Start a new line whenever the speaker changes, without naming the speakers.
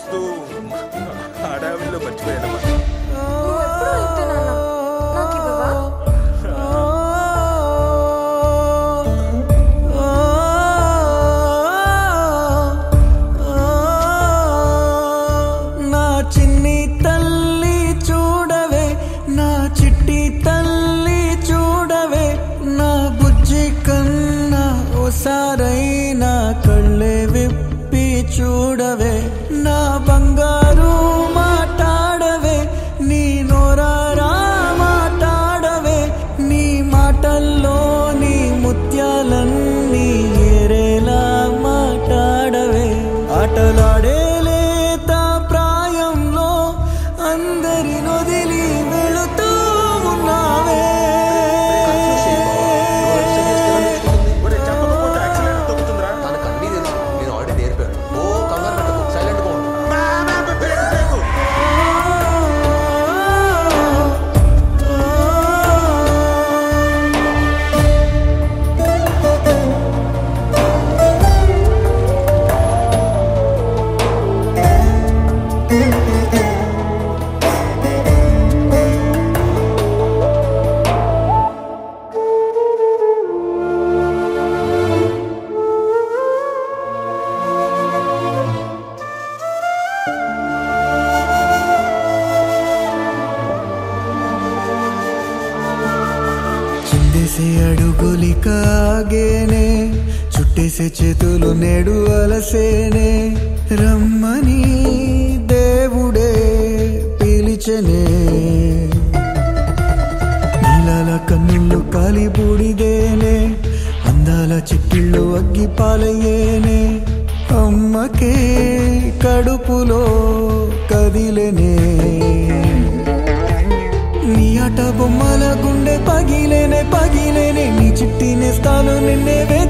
వస్తూ హడావిడిలో మర్చిపోయానమ్మా
నువ్వెప్పుడూ ఇంతే నాన్న నాకు ఇవ్వవా
నా చిన్ని తల్లి చూడవే నా చిట్టి తల్లి చూడవే నా బుజ్జి కన్నా ఓసారైనా కళ్ళే విప్పి చూడవే నా బంగారు మాట్లాడవే నీ నోరారా మాట్లాడవే నీ మాటల్లో నీ ముత్యాలన్నీ ఏరేలా మాట్లాడవే ఆటలాడే లేత ప్రాయంలో అందరి నొదిలి వెళుతూ ఉన్నావే
ఒరే చెప్పకపోతే యాక్సిడెంట్ తొక్కుతుందిరా
తనకు అన్నీ తెలుసు నేను ఆల్రెడీ నేర్పాను ఓ కంగారు పెట్టకు సైలెంట్గా ఉండు
చిందేసే అడుగులికాగేనే చుట్టేసే చేతులు నేడు అలసేనే రమ్మని దేవుడే పిలిచనే నీలాల కన్నుళ్ళు కాలి బూడిదేనే అందాల చిక్కిళ్ళు అగ్గి పాలయ్యేనే అమ్మకే కడుపులో కదిలేనే నీ ఆట బొమ్మల గుండె పగిలేనే పగిలేనే నీ చిట్టి నేస్తాలు నిన్నే వే